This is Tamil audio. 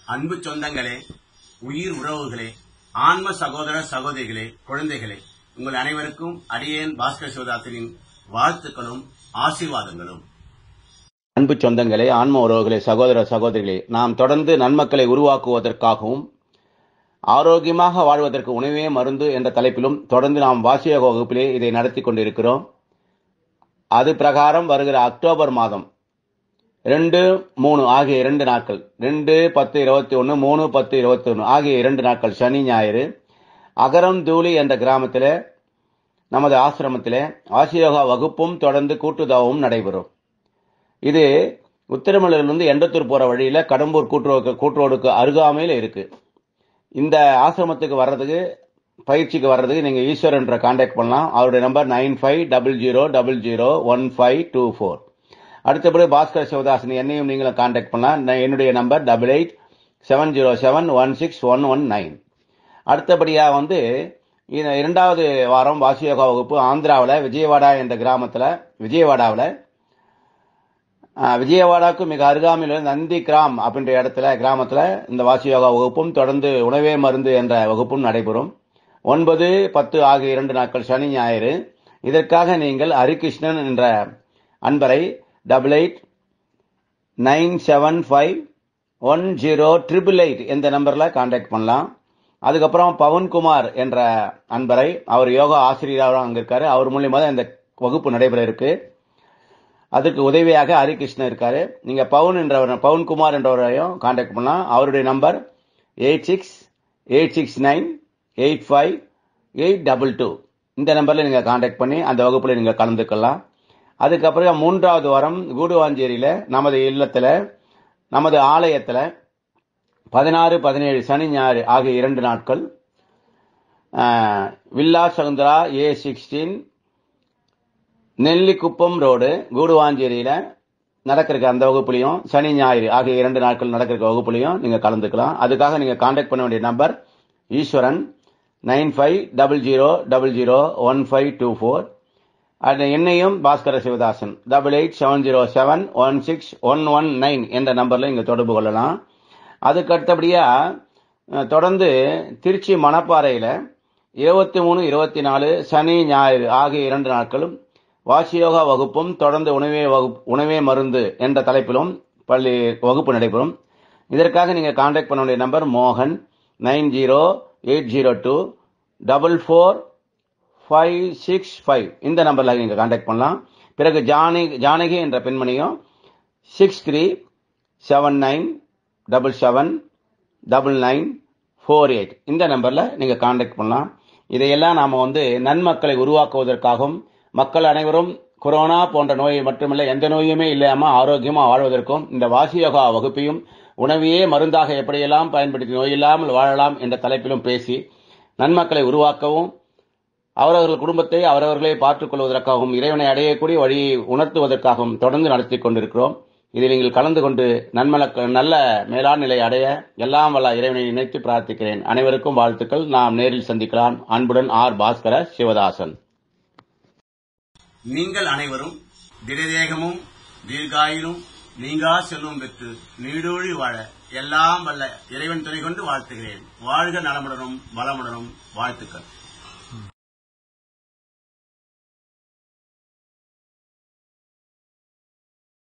அன்பு சொந்தங்களே உயிர் உறவுகளே ஆன்ம சகோதர சகோதரிகளே குழந்தைகளே உங்கள் அனைவருக்கும் அடியேன் பாஸ்கர் சிவதாசனின் வாழ்த்துக்களும் ஆசீர்வாதங்களும் அன்பு சொந்தங்களே ஆன்ம உறவுகளே சகோதர சகோதரிகளே நாம் தொடர்ந்து நன்மக்களை உருவாக்குவதற்காகவும் ஆரோக்கியமாக வாழ்வதற்கு உணவே மருந்து என்ற தலைப்பிலும் தொடர்ந்து நாம் வாசியோக வகுப்பிலே இதை நடத்தி கொண்டிருக்கிறோம் அது பிரகாரம் வருகிற அக்டோபர் மாதம் ரெண்டு மூணு ஆகிய இரண்டு நாட்கள் ரெண்டு பத்து இருபத்தி ஒன்று மூணு பத்து இருபத்தி ஒன்று ஆகிய இரண்டு நாட்கள் சனி ஞாயிறு அகரம் தூளி என்ற கிராமத்தில் நமது ஆசிரமத்தில் ஆசியோகா வகுப்பும் தொடர்ந்து கூட்டுதாவும் நடைபெறும் இது உத்திரமலையிலிருந்து எண்டத்தூர் போற வழியில கடம்பூர் கூட்டுறவு கூட்டுரோடுக்கு அருகாமையில் இருக்கு இந்த ஆசிரமத்துக்கு வர்றதுக்கு பயிற்சிக்கு வர்றதுக்கு நீங்க ஈஸ்வரன்ற கான்டாக்ட் பண்ணலாம் அவருடைய number nine five double zero double zero one five two four அடுத்தபடி பாஸ்கர் சிவதாசன் என்னையும் நீங்களும் கான்டாக்ட் பண்ணலாம் நான் என்னுடைய number double eight seven zero seven one six one one nine அடுத்தபடியாக வந்து இந்த இரண்டாவது வாரம் வாசியோகா வகுப்பு ஆந்திராவில் விஜயவாடா என்ற கிராமத்தில் விஜயவாடாவில் விஜயவாடாவுக்கு மிக அருகாமையில் உள்ள நந்தி கிராம் அப்படின்ற இடத்துல கிராமத்தில் இந்த வாசியோகா வகுப்பும் தொடர்ந்து உணவே மருந்து என்ற வகுப்பும் நடைபெறும் ஒன்பது பத்து ஆகிய இரண்டு நாட்கள் சனி ஞாயிறு இதற்காக நீங்கள் ஹரிகிருஷ்ணன் என்ற அன்பரை double eight nine seven five one zero triple eight இந்த நம்பரில் கான்டாக்ட் பண்ணலாம் அதுக்கப்புறம் பவன்குமார் என்ற அன்பரை அவர் யோகா ஆசிரியராக அங்கே இருக்காரு அவர் மூலியமாக தான் இந்த வகுப்பு நடைபெற இருக்கு அதுக்கு உதவியாக ஹரிகிருஷ்ணன் இருக்காரு நீங்க பவுன் என்றவர் பவுன்குமார் என்றவரையும் கான்டாக்ட் பண்ணலாம் அவருடைய number eight six eight six nine eight five eight double two இந்த நம்பர்ல நீங்க கான்டாக்ட் பண்ணி அந்த வகுப்புல நீங்க கலந்துக்கலாம் அதுக்கப்புறம் மூன்றாவது வாரம் கூடுவாஞ்சேரியில நமது இல்லத்துல நமது ஆலயத்துல பதினாறு பதினேழு சனி ஞாயிறு ஆகிய இரண்டு நாட்கள் villa Sakunthara A sixteen Nellikuppam road கூடுவாஞ்சேரியில நடக்கிற அந்த வகுப்புலையும் சனி ஞாயிறு ஆகிய இரண்டு நாட்கள் நடக்கிற வகுப்புலையும் நீங்க கலந்துக்கலாம் அதுக்காக நீங்க கான்டாக்ட் பண்ண வேண்டிய number Eswaran nine five double zero double zero one five two four அந்த எண்ணையும் Bhaskara Sivadasan double eight seven zero seven one six one one nine என்ற நம்பர்ல நீங்க தொடர்பு கொள்ளலாம் அதுக்கு அடுத்தபடியா தொடர்ந்து திருச்சி மணப்பாறையில இருபத்தி மூணு இருபத்தி நாலு சனி ஞாயிறு ஆகிய இரண்டு நாட்களும் வாசியோகா வகுப்பும் தொடர்ந்து உணவே வகுப்பு உணவே மருந்து என்ற தலைப்பிலும் பள்ளி வகுப்பு நடைபெறும் இதற்காக நீங்க கான்டாக்ட் பண்ண வேண்டிய நம்பர் மோகன் nine zero eight zero two double four five six five இந்த நம்பர்ல நீங்க கான்டாக்ட் பண்ணலாம் பிறகு ஜானகி ஜானகி என்ற பெண்மணியும் six three seven nine double seven double nine four eight இந்த நம்பர்ல நீங்க கான்டாக்ட் பண்ணலாம் இதையெல்லாம் நாம வந்து நன்மக்களை உருவாக்குவதற்காகவும் மக்கள் அனைவரும் கொரோனா போன்ற நோயை மட்டுமல்ல எந்த நோயுமே இல்லாம ஆரோக்கியமா வாழ்வதற்கும் இந்த வாசி யோகா வகுப்பையும் உணவையே மருந்தாக எப்படியெல்லாம் பயன்படுத்தி நோயில்லாமல் வாழலாம் என்ற தலைப்பிலும் பேசி நன்மக்களை உருவாக்கவும் அவரவர்கள் குடும்பத்தை அவரவர்களே பார்த்துக் கொள்வதற்காகவும் இறைவனை அடையக்கூடிய வழியை உணர்த்துவதற்காகவும் தொடர்ந்து நடத்தி கொண்டிருக்கிறோம் இதில் நீங்கள் கலந்து கொண்டு நன்மலக்க நல்ல மேலாண் நிலை அடைய எல்லாம் வல்ல இறைவனை நினைத்து பிரார்த்திக்கிறேன் அனைவருக்கும் வாழ்த்துக்கள் நாம் நேரில் சந்திக்கலாம் அன்புடன் ஆர் பாஸ்கர சிவதாசன் நீங்கள் அனைவரும் திடதேகமும் தீர்காயிலும் நீங்கா செல்வம் பெற்று நீடூழி வாழ எல்லாம் வல்ல இறைவன் துணை கொண்டு வாழ்த்துகிறேன் வாழ்க நலமுடனும் வளமுடனும் வாழ்த்துக்கள்